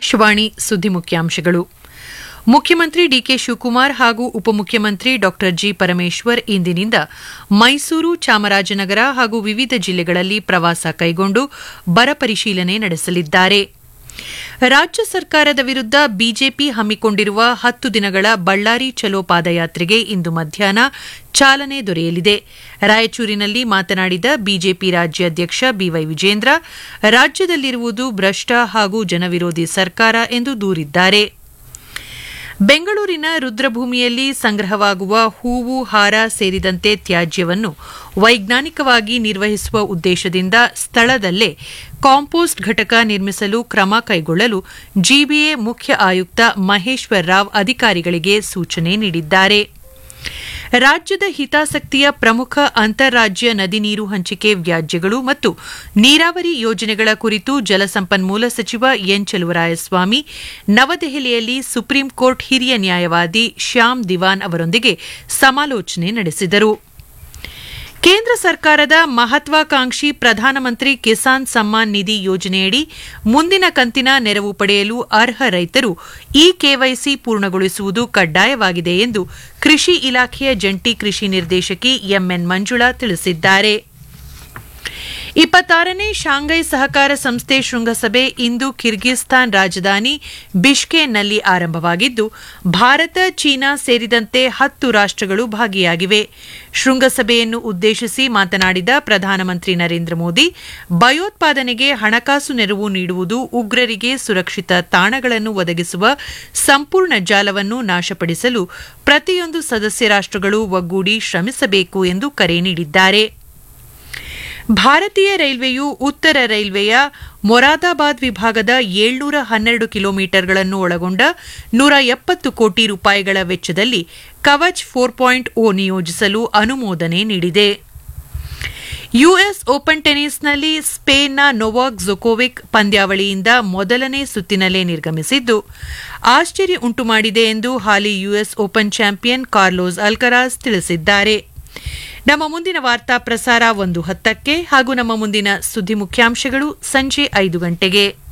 ಆಕಾಶವಾಣಿ ಸುದ್ದಿ ಮುಖ್ಯಾಂಶಗಳು ಮುಖ್ಯಮಂತ್ರಿ ಡಿಕೆ ಶಿವಕುಮಾರ್ ಹಾಗೂ ಉಪಮುಖ್ಯಮಂತ್ರಿ ಡಾ ಜಿ ಪರಮೇಶ್ವರ್ ಇಂದಿನಿಂದ ಮೈಸೂರು ಚಾಮರಾಜನಗರ ಹಾಗೂ ವಿವಿಧ ಜಿಲ್ಲೆಗಳಲ್ಲಿ ಪ್ರವಾಸ ಕೈಗೊಂಡು ಬರ ಪರಿಶೀಲನೆ ನಡೆಸಲಿದ್ದಾರೆ ರಾಜ್ಯ ಸರ್ಕಾರದ ವಿರುದ್ದ ಬಿಜೆಪಿ ಹಮ್ಮಿಕೊಂಡಿರುವ ಹತ್ತು ದಿನಗಳ ಬಳ್ಳಾರಿ ಚಲೋ ಪಾದಯಾತ್ರೆಗೆ ಇಂದು ಮಧ್ಯಾಹ್ನ ಚಾಲನೆ ದೊರೆಯಲಿದೆ ರಾಯಚೂರಿನಲ್ಲಿ ಮಾತನಾಡಿದ ಬಿಜೆಪಿ ರಾಜ್ಯಾಧ್ಯಕ್ಷ ಬಿವೈ ವಿಜೇಂದ್ರ ರಾಜ್ಯದಲ್ಲಿರುವುದು ಭ್ರಷ್ಟ ಹಾಗೂ ಜನವಿರೋಧಿ ಸರ್ಕಾರ ಎಂದು ದೂರಿದ್ದಾರೆ ಬೆಂಗಳೂರಿನ ರುದ್ರಭೂಮಿಯಲ್ಲಿ ಸಂಗ್ರಹವಾಗುವ ಹೂವು ಹಾರ ಸೇರಿದಂತೆ ತ್ಯಾಜ್ಯವನ್ನು ವೈಜ್ಞಾನಿಕವಾಗಿ ನಿರ್ವಹಿಸುವ ಉದ್ದೇಶದಿಂದ ಸ್ಥಳದಲ್ಲೇ ಕಾಂಪೋಸ್ಟ್ ಘಟಕ ನಿರ್ಮಿಸಲು ಕ್ರಮ ಕೈಗೊಳ್ಳಲು ಜಿಬಿಎ ಮುಖ್ಯ ಆಯುಕ್ತ ಮಹೇಶ್ವರ್ ರಾವ್ ಅಧಿಕಾರಿಗಳಿಗೆ ಸೂಚನೆ ನೀಡಿದ್ದಾರೆ ರಾಜ್ಯದ ಹಿತಾಸಕ್ತಿಯ ಪ್ರಮುಖ ಅಂತಾರಾಜ್ಯ ನದಿ ನೀರು ಹಂಚಿಕೆ ವ್ಯಾಜ್ಯಗಳು ಮತ್ತು ನೀರಾವರಿ ಯೋಜನೆಗಳ ಕುರಿತು ಜಲಸಂಪನ್ಮೂಲ ಸಚಿವ ಎನ್ ಚಲುವರಾಯಸ್ವಾಮಿ ನವದೆಹಲಿಯಲ್ಲಿ ಸುಪ್ರೀಂ ಕೋರ್ಟ್ ಹಿರಿಯ ನ್ಯಾಯವಾದಿ ಶ್ಯಾಮ್ ದಿವಾನ್ ಅವರೊಂದಿಗೆ ಸಮಾಲೋಚನೆ ನಡೆಸಿದರು ಕೇಂದ್ರ ಸರ್ಕಾರದ ಮಹತ್ವಾಕಾಂಕ್ಷಿ ಪ್ರಧಾನಮಂತ್ರಿ ಕಿಸಾನ್ ಸಮ್ಮಾನ್ ನಿಧಿ ಯೋಜನೆಯಡಿ ಮುಂದಿನ ಕಂತಿನ ನೆರವು ಪಡೆಯಲು ಅರ್ಹ ರೈತರು ಇ ಕೆವೈಸಿ ಪೂರ್ಣಗೊಳಿಸುವುದು ಕಡ್ಡಾಯವಾಗಿದೆ ಎಂದು ಕೃಷಿ ಇಲಾಖೆಯ ಜಂಟಿ ಕೃಷಿ ನಿರ್ದೇಶಕಿ ಎಂಎನ್ ಮಂಜುಳಾ ತಿಳಿಸಿದ್ದಾರೆ ಇಪ್ಪತ್ತಾರನೇ ಶಾಂಘೈ ಸಹಕಾರ ಸಂಸ್ಥೆ ಶೃಂಗಸಭೆ ಇಂದು ಕಿರ್ಗಿಸ್ತಾನ್ ರಾಜಧಾನಿ ಬಿಷ್ಕೇನ್ನಲ್ಲಿ ಆರಂಭವಾಗಿದ್ದು ಭಾರತ ಚೀನಾ ಸೇರಿದಂತೆ ಹತ್ತು ರಾಷ್ಟಗಳು ಭಾಗಿಯಾಗಿವೆ ಶೃಂಗಸಭೆಯನ್ನು ಉದ್ದೇಶಿಸಿ ಮಾತನಾಡಿದ ಪ್ರಧಾನಮಂತ್ರಿ ನರೇಂದ್ರ ಮೋದಿ ಭಯೋತ್ಪಾದನೆಗೆ ಹಣಕಾಸು ನೆರವು ನೀಡುವುದು ಉಗ್ರರಿಗೆ ಸುರಕ್ಷಿತ ತಾಣಗಳನ್ನು ಒದಗಿಸುವ ಸಂಪೂರ್ಣ ಜಾಲವನ್ನು ನಾಶಪಡಿಸಲು ಪ್ರತಿಯೊಂದು ಸದಸ್ಯ ರಾಷ್ಟಗಳು ಒಗ್ಗೂಡಿ ಶ್ರಮಿಸಬೇಕು ಎಂದು ಕರೆ ನೀಡಿದ್ದಾರೆ ಭಾರತೀಯ ರೈಲ್ವೆಯು ಉತ್ತರ ರೈಲ್ವೆಯ ಮೊರಾದಾಬಾದ್ ವಿಭಾಗದ ಏಳ್ನೂರ ಹನ್ನೆರಡು ಕಿಲೋಮೀಟರ್ಗಳನ್ನು ಒಳಗೊಂಡ ನೂರ ಎಪ್ಪತ್ತು ಕೋಟಿ ರೂಪಾಯಿಗಳ ವೆಚ್ಚದಲ್ಲಿ ಕವಚ್ ಫೋರ್ ಪಾಯಿಂಟ್ ಓ ನಿಯೋಜಿಸಲು ಅನುಮೋದನೆ ನೀಡಿದೆ ಯುಎಸ್ ಓಪನ್ ಟೆನಿಸ್ನಲ್ಲಿ ಸ್ಪೇನ್ನ ನೊವಾಕ್ ಜೊಕೋವಿಕ್ ಪಂದ್ಯಾವಳಿಯಿಂದ ಮೊದಲನೇ ಸುತ್ತಿನಲ್ಲೇ ನಿರ್ಗಮಿಸಿದ್ದು ಆಶ್ಚರ್ಯ ಉಂಟುಮಾಡಿದೆ ಎಂದು ಹಾಲಿ US open champion Carlos Alcaraz ತಿಳಿಸಿದ್ದಾರೆ ನಮ್ಮ ಮುಂದಿನ ವಾರ್ತಾ ಪ್ರಸಾರ ಒಂದು ಹತ್ತಕ್ಕೆ ಹಾಗೂ ನಮ್ಮ ಮುಂದಿನ ಸುದ್ದಿ ಮುಖ್ಯಾಂಶಗಳು ಸಂಜೆ ಐದು ಗಂಟೆಗೆ